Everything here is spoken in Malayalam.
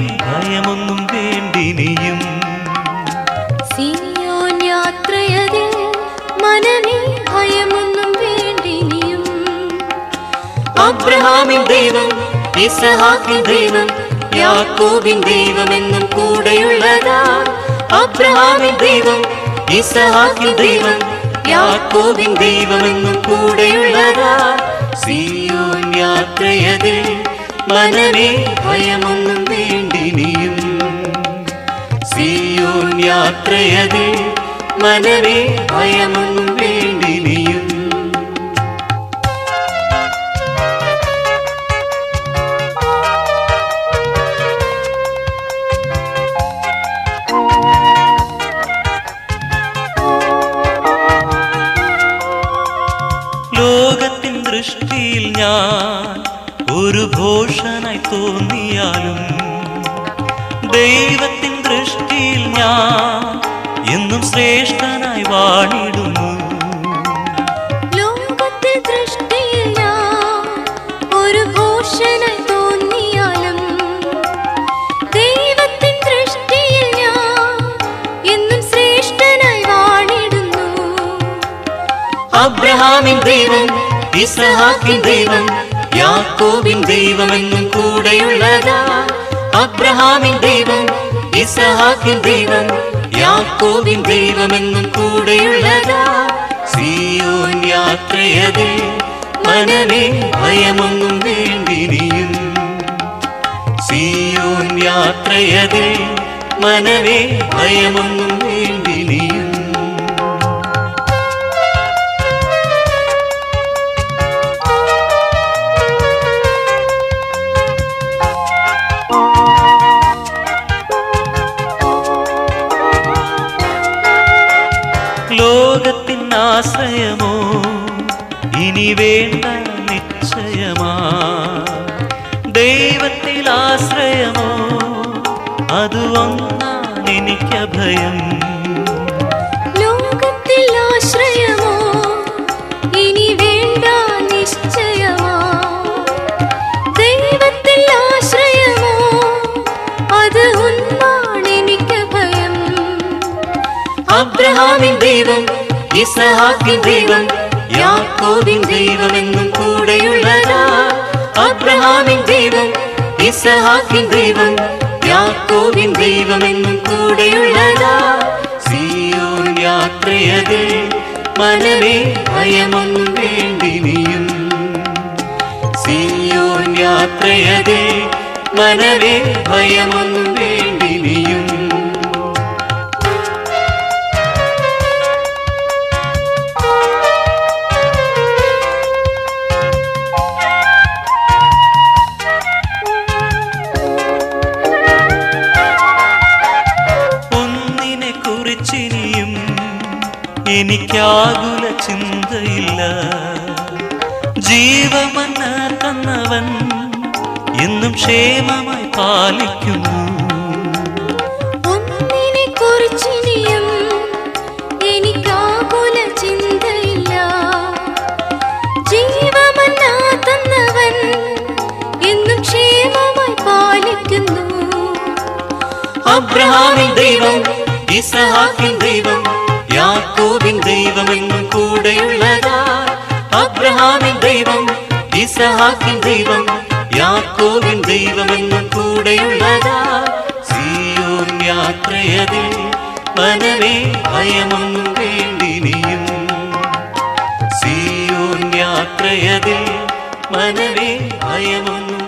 ഭയമൊന്നും വേണ്ടിനിയും സിയോൻ യാത്രയതിൽ മനമേ ഭയമൊന്നും വേണ്ടിനിയും അബ്രഹാമിൻ ദൈവം ഇസഹാക്കിൻ ദൈവം യാക്കോബിൻ ദൈവം എന്നും കൂടെയുള്ളതാ അബ്രഹാമിൻ ദൈവം ഇസഹാക്കിൻ ദൈവം യാക്കോബിൻ ദൈവം എന്നും കൂടെയുള്ളതാ സിയോൻ യാത്രയതിൽ മനമേ ഭയമൊന്നും വേണ്ടിനിയും സിയോൻ യാത്രയതിൽ മനമേ ഭയമൊന്നും വേണ്ടിനിയും ലോകത്തിൻ ദൃഷ്ടിയിൽ ഞാൻ ഒരു ഭോഷനായി തോന്നിയാലും ദൈവത്തിൻ ദൃഷ്ടിയിൽ ഞാൻ എന്നും ശ്രേഷ്ഠനായി വാണിടുന്നു ലോകത്തെ ദൃഷ്ടിയിൽ ഞാൻ ഒരു ഭൂഷണായി തോന്നിയാലും ദൈവത്തിൻ ദൃഷ്ടിയിൽ ഞാൻ എന്നും ശ്രേഷ്ഠനായി വാണിടുന്നു അബ്രഹാമിൻ ദൈവം ഇസഹാക്കിൻ ദൈവം യാക്കോബിൻ ദൈവം എന്നും കൂടെയുള്ളതാ അബ്രഹാമിൻ ദൈവം ഇസഹാക്കിൻ ദൈവം യാക്കോബിൻ ദൈവം എന്നും കൂടെയുള്ളതാ സിയോൻ യാത്രയതിൽ മനമേ ഭയമൊന്നും വേണ്ടിനിയും സിയോൻ യാത്രയതിൽ മനമേ ഭയമൊന്നും വേണ്ടിനിയും ലോകത്തിൻ ആശ്രയമോ ഇനി വേണ്ട നിശ്ചയമാ ദൈവത്തിൽ ആശ്രയമോ അത് ഒന്നാൻ എനിക്ക് ഭയം ലോകത്തിൽ ആശ്രയമോ ഇനി വേണ്ട നിശ്ചയമാ ദൈവത്തിൽ ആശ്രയമോ അത് ഒന്നാണ് എനിക്ക് ഭയം അബ്രഹാമിൻ ദൈവം ഇസഹാക്കിൻ ദൈവം യാക്കോബിൻ ദൈവം എന്നും കൂടെയുള്ളതാ അബ്രഹാമിൻ ദൈവം ഇസഹാക്കിൻ ദൈവം യാക്കോബിൻ ദൈവം എന്നും കൂടെയുള്ളതാ സിയോൻ യാത്രയതിൽ മനമേ ഭയമൊന്നും വേണ്ടിനിയും സിയോൻ യാത്രയതിൽ മനമേ ഭയമൊന്നും വേണ്ടിനിയും ഒന്നിനെ കുറിച്ചിനിയും എനിക്കാകുല ചിന്തയില്ല ജീവമന്ന തന്നവൻ എന്നും ക്ഷേമമായി പാലിക്കുന്നു ഒന്നിനെ കുറിച്ചിനിയും എനിക്കാകുല ചിന്തയില്ല ജീവമന്നാ തന്നവൻ എന്നും ക്ഷേമമായി പാലിക്കുന്നു അബ്രഹാമിൻ ദൈവം ഇസഹാക്കിൻ ദൈവം യാക്കോബിൻ ദൈവം എന്നും കൂടെയുള്ളതാ അബ്രഹാമിൻ ദൈവം ഇസഹാക്കിൻ ദൈവം യാക്കോബിൻ ദൈവം എന്നും കൂടെയുള്ളതാ സിയോൻ യാത്രയതിൽ മനമേ ഭയമൊന്നും വേണ്ടിനിയും സിയോൻ യാത്രയതിൽ മനമേ ഭയമൊന്നും